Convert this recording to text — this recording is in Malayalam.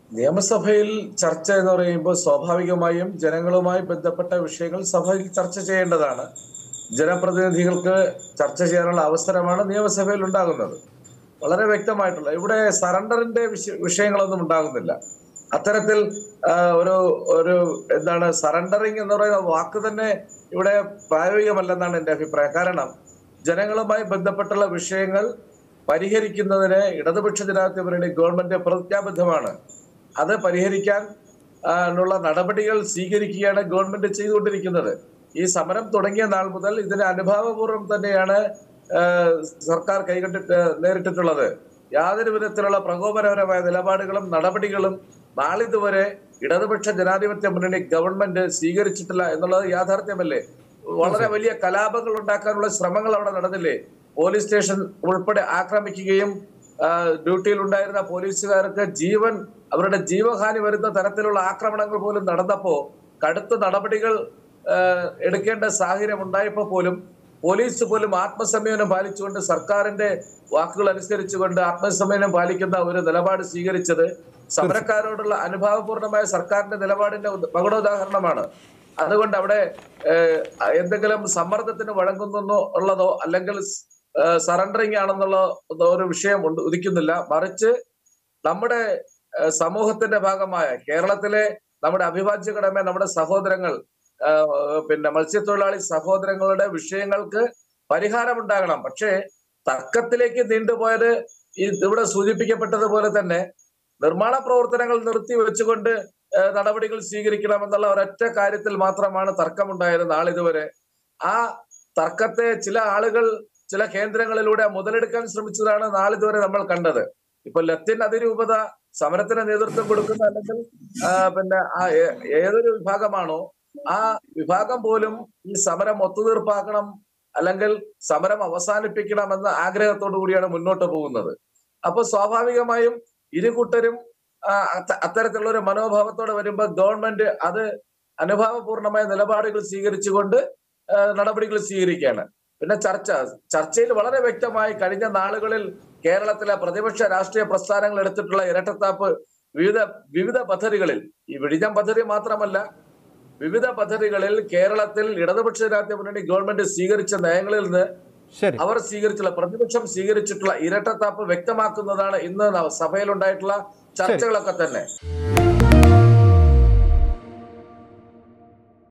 നിയമസഭയിൽ ചർച്ച എന്ന് പറയുമ്പോൾ സ്വാഭാവികമായും ജനങ്ങളുമായി ബന്ധപ്പെട്ട വിഷയങ്ങൾ സഭയിൽ ചർച്ച ചെയ്യേണ്ടതാണ് ജനപ്രതിനിധികൾക്ക് ചർച്ച ചെയ്യാനുള്ള അവസരമാണ് നിയമസഭയിൽ ഉണ്ടാകുന്നത് വളരെ വ്യക്തമായിട്ടുള്ള ഇവിടെ സറണ്ടറിന്റെ വിഷ- വിഷയങ്ങളൊന്നും ഉണ്ടാകുന്നില്ല അത്തരത്തിൽ ആ, ഒരു ഒരു എന്താണ് സറണ്ടറിങ് എന്ന് പറയുന്ന വാക്ക് തന്നെ ഇവിടെ പ്രായോഗികമല്ലെന്നാണ് എന്റെ അഭിപ്രായം കാരണം ജനങ്ങളുമായി ബന്ധപ്പെട്ടുള്ള വിഷയങ്ങൾ പരിഹരിക്കുന്നതിന് ഇടതുപക്ഷ ജനാധിപത്യ മുന്നണി ഗവൺമെന്റ് പ്രതിജ്ഞാബദ്ധമാണ് അത് പരിഹരിക്കാൻ ആ, ഉള്ള നടപടികൾ സ്വീകരിക്കുകയാണ് ഗവൺമെന്റ് ചെയ്തുകൊണ്ടിരിക്കുന്നത് ഈ സമരം തുടങ്ങിയ നാൾ മുതൽ ഇതിന് അനുഭാവപൂർവ്വം തന്നെയാണ് ആ, സർക്കാർ കൈകണ്ടിട്ട് നേരിട്ടിട്ടുള്ളത് യാതൊരു വിധത്തിലുള്ള പ്രകോപനപരമായ നിലപാടുകളും നടപടികളും നാളിതുവരെ ഇടതുപക്ഷ ജനാധിപത്യ മുന്നണി ഗവൺമെന്റ് സ്വീകരിച്ചിട്ടില്ല എന്നുള്ളത് യാഥാർത്ഥ്യമല്ലേ വളരെ വലിയ കലാപങ്ങൾ ഉണ്ടാക്കാനുള്ള ശ്രമങ്ങൾ അവിടെ നടന്നില്ലേ പോലീസ് സ്റ്റേഷൻ ഉൾപ്പെടെ ആക്രമിക്കുകയും ആ, ഡ്യൂട്ടിയിൽ ഉണ്ടായിരുന്ന പോലീസുകാർക്ക് ജീവൻ അവരുടെ ജീവഹാനി വരുന്ന തരത്തിലുള്ള ആക്രമണങ്ങൾ പോലും നടന്നപ്പോ കടുത്ത നടപടികൾ ആ, എടുക്കേണ്ട സാഹചര്യം ഉണ്ടായപ്പോ പോലും പോലീസ് പോലും ആത്മസംയമനം പാലിച്ചുകൊണ്ട് സർക്കാരിന്റെ വാക്കുകൾ അനുസരിച്ചുകൊണ്ട് ആത്മസംയമനം പാലിക്കുന്ന ഒരു നിലപാട് സ്വീകരിച്ചത് സമരക്കാരോടുള്ള അനുഭാവപൂർണമായ സർക്കാരിന്റെ നിലപാടിന്റെ ഉദ- മകുടോദാഹരണമാണ് അതുകൊണ്ട് അവിടെ ഏഹ്, എന്തെങ്കിലും സമ്മർദ്ദത്തിന് വഴങ്ങുന്നോ ഉള്ളതോ അല്ലെങ്കിൽ സറണ്ടറിങ് ആണെന്നുള്ള ഒരു വിഷയം ഉണ്ട്- ഉദിക്കുന്നില്ല മറിച്ച് നമ്മുടെ ഏഹ്, സമൂഹത്തിന്റെ ഭാഗമായ കേരളത്തിലെ നമ്മുടെ അവിഭാജ്യ ഘടമ നമ്മുടെ സഹോദരങ്ങൾ ഏഹ്, പിന്നെ മത്സ്യത്തൊഴിലാളി സഹോദരങ്ങളുടെ വിഷയങ്ങൾക്ക് പരിഹാരമുണ്ടാകണം പക്ഷേ തർക്കത്തിലേക്ക് നീണ്ടുപോയത് ഈ ഇവിടെ സൂചിപ്പിക്കപ്പെട്ടതുപോലെ തന്നെ നിർമ്മാണ പ്രവർത്തനങ്ങൾ നിർത്തി വെച്ചുകൊണ്ട് ഏഹ്, നടപടികൾ സ്വീകരിക്കണമെന്നുള്ള ഒരൊറ്റ കാര്യത്തിൽ മാത്രമാണ് തർക്കമുണ്ടായത് നാളിതുവരെ ആ തർക്കത്തെ ചില ആളുകൾ ചില കേന്ദ്രങ്ങളിലൂടെ മുതലെടുക്കാൻ ശ്രമിച്ചതാണ് നാളിതുവരെ നമ്മൾ കണ്ടത് ഇപ്പൊ ലത്തിൻ അതിരൂപത സമരത്തിന് നേതൃത്വം കൊടുക്കുന്ന അല്ലെങ്കിൽ ആ, പിന്നെ ആ ഏ- ഏതൊരു വിഭാഗമാണോ ആ വിഭാഗം പോലും ഈ സമരം ഒത്തുതീർപ്പാക്കണം അല്ലെങ്കിൽ സമരം അവസാനിപ്പിക്കണം എന്ന ആഗ്രഹത്തോടു കൂടിയാണ് മുന്നോട്ട് പോകുന്നത് അപ്പൊ സ്വാഭാവികമായും ഇരു കൂട്ടരും ആ, അത്ത- അത്തരത്തിലുള്ള ഒരു മനോഭാവത്തോടെ വരുമ്പോൾ ഗവൺമെന്റ് അത് അനുഭാവപൂർണമായ നിലപാടുകൾ സ്വീകരിച്ചുകൊണ്ട് ആ, നടപടികൾ സ്വീകരിക്കുകയാണ് പിന്നെ ചർച്ച ചർച്ചയിൽ വളരെ വ്യക്തമായി കഴിഞ്ഞ നാളുകളിൽ കേരളത്തിലെ പ്രതിപക്ഷ രാഷ്ട്രീയ പ്രസ്ഥാനങ്ങൾ എടുത്തിട്ടുള്ള ഇരട്ടത്താപ്പ് വിവിധ വിവിധ പദ്ധതികളിൽ ഈ വിഴിഞ്ഞം പദ്ധതി മാത്രമല്ല വിവിധ പദ്ധതികളിൽ കേരളത്തിൽ ഇടതുപക്ഷ ജനാധിപത്യ മുന്നണി ഗവൺമെന്റ് സ്വീകരിച്ച നയങ്ങളിൽ നിന്ന് ശരി അവർ സ്വീകരിച്ചുള്ള പ്രതിപക്ഷം സ്വീകരിച്ചിട്ടുള്ള ഇരട്ടത്താപ്പ് വ്യക്തമാക്കുന്നതാണ് ഇന്ന് ന- സഭയിലുണ്ടായിട്ടുള്ള ചർച്ചകളൊക്കെ തന്നെ